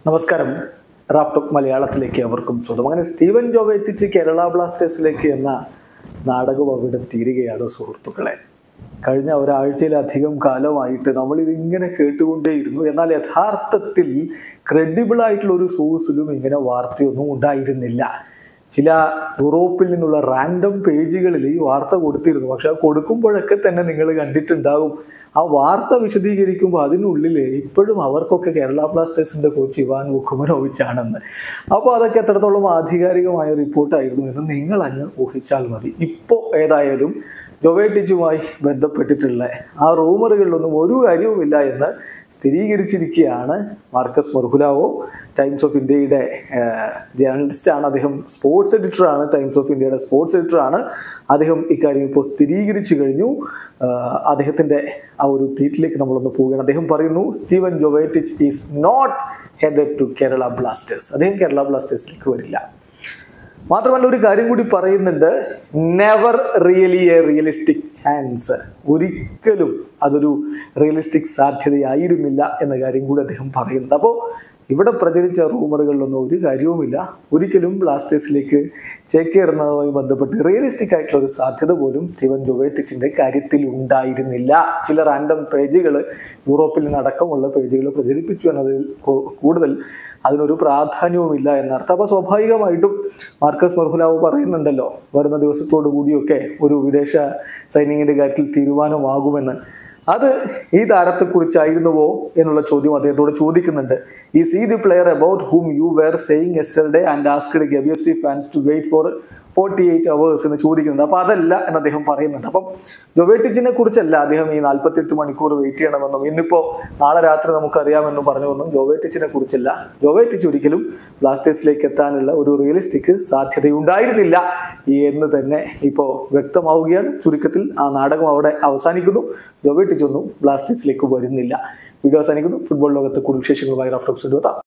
നമസ്കാരം റാഫ്റ്റോക്ക് മലയാളത്തിലേക്ക് അവർക്കും സ്വാഗതം അങ്ങനെ സ്റ്റീവൻ ജോവേറ്റിച്ച് കേരള ബ്ലാസ്റ്റേഴ്സിലേക്ക് എന്ന നാടകം അവിടെ തീരുകയാണ് സുഹൃത്തുക്കളെ കഴിഞ്ഞ ഒരാഴ്ചയിലധികം കാലമായിട്ട് നമ്മൾ ഇതിങ്ങനെ കേട്ടുകൊണ്ടേയിരുന്നു എന്നാൽ യഥാർത്ഥത്തിൽ ക്രെഡിബിൾ ആയിട്ടുള്ള ഒരു സോഴ്സിലും ഇങ്ങനെ വാർത്തയൊന്നും ഉണ്ടായിരുന്നില്ല ചില യൂറോപ്പിൽ നിന്നുള്ള റാൻഡം പേജുകളിൽ ഈ വാർത്ത കൊടുത്തിരുന്നു പക്ഷെ അത് കൊടുക്കുമ്പോഴൊക്കെ തന്നെ നിങ്ങൾ കണ്ടിട്ടുണ്ടാകും ആ വാർത്ത വിശദീകരിക്കുമ്പോൾ അതിനുള്ളിൽ ഇപ്പോഴും അവർക്കൊക്കെ കേരള ബ്ലാസ്റ്റേഴ്സിന്റെ കോച്ച് ഇവാൻ വുഖുമനോവിച്ച് ആണെന്ന് അപ്പോൾ അതൊക്കെ എത്രത്തോളം ആധികാരികമായ റിപ്പോർട്ടായിരുന്നു എന്ന് നിങ്ങൾ അങ്ങ് ഊഹിച്ചാൽ മതി ഇപ്പോൾ ഏതായാലും ജൊവേറ്റിച്ചുമായി ബന്ധപ്പെട്ടിട്ടുള്ള ആ റൂമറുകളിലൊന്നും ഒരു കാര്യവുമില്ല എന്ന് സ്ഥിരീകരിച്ചിരിക്കുകയാണ് മാർക്കസ് മർഹുലാവോ ടൈംസ് ഓഫ് ഇന്ത്യയുടെ ജേർണലിസ്റ്റാണ് അദ്ദേഹം സ്പോർട്സ് എഡിറ്ററാണ് ടൈംസ് ഓഫ് ഇന്ത്യയുടെ സ്പോർട്സ് എഡിറ്ററാണ് അദ്ദേഹം ഇക്കാര്യം ഇപ്പോൾ സ്ഥിരീകരിച്ചു കഴിഞ്ഞു ആഹ് അദ്ദേഹത്തിൻ്റെ ആ ഒരു ട്വീറ്റിലേക്ക് നമ്മളൊന്ന് പോവുകയാണ് അദ്ദേഹം പറയുന്നു Stevan Jovetic is not headed to Kerala Blasters അദ്ദേഹം കേരള ബ്ലാസ്റ്റേഴ്സിലേക്ക് വരില്ല മാത്രമല്ല ഒരു കാര്യം കൂടി പറയുന്നുണ്ട് never really a realistic chance ഒരിക്കലും അതൊരു റിയലിസ്റ്റിക് സാധ്യതയായിരുന്നില്ല എന്ന കാര്യം കൂടി അദ്ദേഹം പറയുന്നുണ്ട് അപ്പോൾ ഇവിടെ പ്രചരിച്ച റൂമറുകളിലൊന്നും ഒരു കാര്യവുമില്ല ഒരിക്കലും ബ്ലാസ്റ്റേഴ്സിലേക്ക് ചേക്കേറുന്നതുമായി ബന്ധപ്പെട്ട് റിയലിസ്റ്റിക് ആയിട്ടുള്ള ഒരു സാധ്യത പോലും സ്റ്റീവൻ ജോവേറ്റിച്ചിന്റെ കാര്യത്തിൽ ഉണ്ടായിരുന്നില്ല ചില റാൻഡം പേജുകൾ യൂറോപ്പിൽ നിന്നടക്കമുള്ള പേജുകൾ പ്രചരിപ്പിച്ചു എന്നതിൽ കൂ- കൂടുതൽ അതിനൊരു പ്രാധാന്യവുമില്ല എന്നർത്ഥം അപ്പോൾ സ്വാഭാവികമായിട്ടും മാർക്കസ് മർഹുലാവ് പറയുന്നുണ്ടല്ലോ വരുന്ന ദിവസത്തോടു കൂടിയൊക്കെ ഒരു വിദേശ സൈനികന്റെ കാര്യത്തിൽ തീരുമാനമാകുമെന്ന് അത് ഈ താരത്തെക്കുറിച്ചായിരുന്നുവോ എന്നുള്ള ചോദ്യം അദ്ദേഹത്തോട് ചോദിക്കുന്നുണ്ട് ഈ see the player about whom you were saying yesterday and asked K B F C fans to wait for forty eight hours എന്ന് ചോദിക്കുന്നുണ്ട് അപ്പോൾ അതല്ല എന്ന് അദ്ദേഹം പറയുന്നുണ്ട് അപ്പം ജൊവേറ്റിച്ചിനെ കുറിച്ചല്ല അദ്ദേഹം ഈ നാൽപ്പത്തെട്ട് മണിക്കൂർ വെയിറ്റ് ചെയ്യണമെന്നും ഇന്നിപ്പോൾ നാളെ രാത്രി നമുക്കറിയാമെന്നും പറഞ്ഞൊന്നും ജോവേറ്റിച്ചിനെ കുറിച്ചല്ല ജോവേറ്റിച്ച് ഒരിക്കലും ബ്ലാസ്റ്റേഴ്സിലേക്ക് എത്താനുള്ള ഒരു റിയലിസ്റ്റിക് സാധ്യതയുണ്ടായിരുന്നില്ല എന്ന് തന്നെ ഇപ്പോൾ വ്യക്തമാവുകയാണ് ചുരുക്കത്തിൽ ആ നാടകം അവിടെ അവസാനിക്കുന്നു ജോവേറ്റിച്ചൊന്നും ബ്ലാസ്റ്റേഴ്സിലേക്ക് വരുന്നില്ല വീഡിയോ അവസാനിക്കുന്നു ഫുട്ബോൾ ലോകത്തെ കൂടുതൽ വിശേഷങ്ങളുമായി റഫ്റ്റോക്സ് എത്താം